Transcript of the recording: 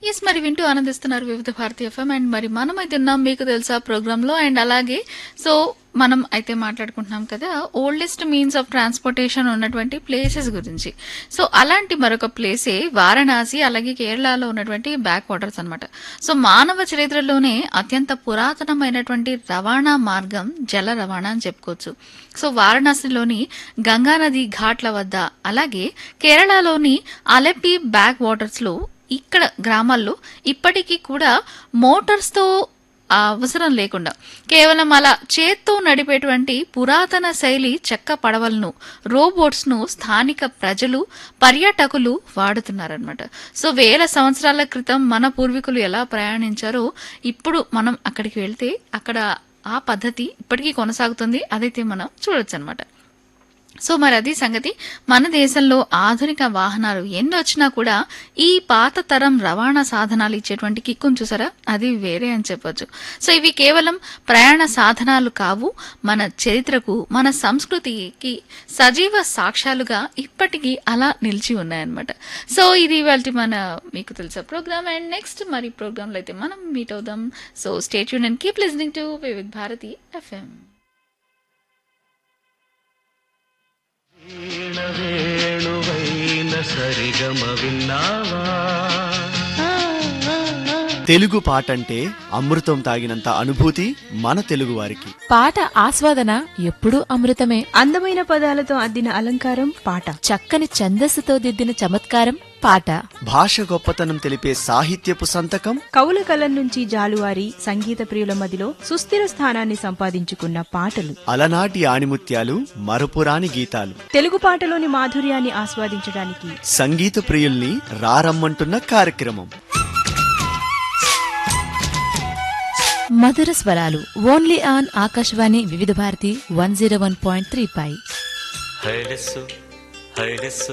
yes మరి వింటూ ఆనందిస్తున్నారు వివిధ భారతి ఎఫ్ఎం అండ్ మరి మనం అయితే ఉన్నాం మీకు తెలుసా ప్రోగ్రామ్ లో అండ్ అలాగే సో మనం అయితే మాట్లాడుకుంటున్నాం కదా ఓల్డెస్ట్ మీన్స్ ఆఫ్ ట్రాన్స్పోర్టేషన్ ఉన్నటువంటి ప్లేసెస్ గురించి సో అలాంటి మరొక ప్లేసే వారణాసి అలాగే కేరళలో ఉన్నటువంటి బ్యాక్ వాటర్స్ అన్నమాట సో మానవ చరిత్రలోనే అత్యంత పురాతనమైనటువంటి రవాణా మార్గం జల రవాణా అని చెప్పుకోవచ్చు సో వారణాసిలోని గంగానది ఘాట్ల వద్ద అలాగే కేరళలోని అలెపి బ్యాక్ వాటర్స్ లో ఇక్కడ గ్రామాల్లో ఇప్పటికీ కూడా మోటార్స్ తో ఆ అవసరం లేకుండా కేవలం అలా చేత్తో నడిపేటువంటి పురాతన శైలి చెక్క పడవలను రోబోట్స్ ను స్థానిక ప్రజలు పర్యాటకులు వాడుతున్నారనమాట సో వేల సంవత్సరాల క్రితం మన పూర్వీకులు ఎలా ప్రయాణించారో ఇప్పుడు మనం అక్కడికి వెళ్తే అక్కడ ఆ పద్ధతి ఇప్పటికీ కొనసాగుతుంది అదైతే మనం చూడొచ్చు అనమాట సో మరి అది సంగతి మన దేశంలో ఆధునిక వాహనాలు ఎన్ని వచ్చినా కూడా ఈ పాత తరం రవాణా సాధనాలు ఇచ్చేటువంటి కిక్కును చూసారా అది వేరే అని చెప్పొచ్చు సో ఇవి కేవలం ప్రయాణ సాధనాలు కావు మన చరిత్రకు మన సంస్కృతికి సజీవ సాక్ష్యాలుగా ఇప్పటికీ అలా నిలిచి ఉన్నాయన్నమాట సో ఇది ఇవాళ మన మీకు తెలుసా ప్రోగ్రామ్ అండ్ నెక్స్ట్ మరి ప్రోగ్రాంలో అయితే మనం మీట్ అవుదాం సో స్టేట్ యూన్ and keep listening to Vividh Bharati FM వీణ వేణువైన సరిగమ విన్నావా తెలుగు పాటంటే అమృతం తాగినంత అనుభూతి మన తెలుగువారికి పాట ఆస్వాదన ఎప్పుడూ అమృతమే అందమైన పదాలతో అద్దిన అలంకారం పాట చక్కని ఛందస్సుతో దిద్దిన చమత్కారం పాట భాష గొప్పతనం తెలిపే సాహిత్యపు సంతకం కవుల కలం నుంచి జాలువారి సంగీత ప్రియుల మదిలో సుస్థిర స్థానాన్ని సంపాదించుకున్న పాటలు అలనాటి ఆణిముత్యాలు మరపురాని గీతాలు తెలుగు పాటలోని మాధుర్యాన్ని ఆస్వాదించడానికి సంగీత ప్రియుల్ని రారమ్మంటున్న కార్యక్రమం మధుర స్వరాలు only on Akashvani Vividh Bharati one zero one point three పై హైలెస్సు హైలెస్సు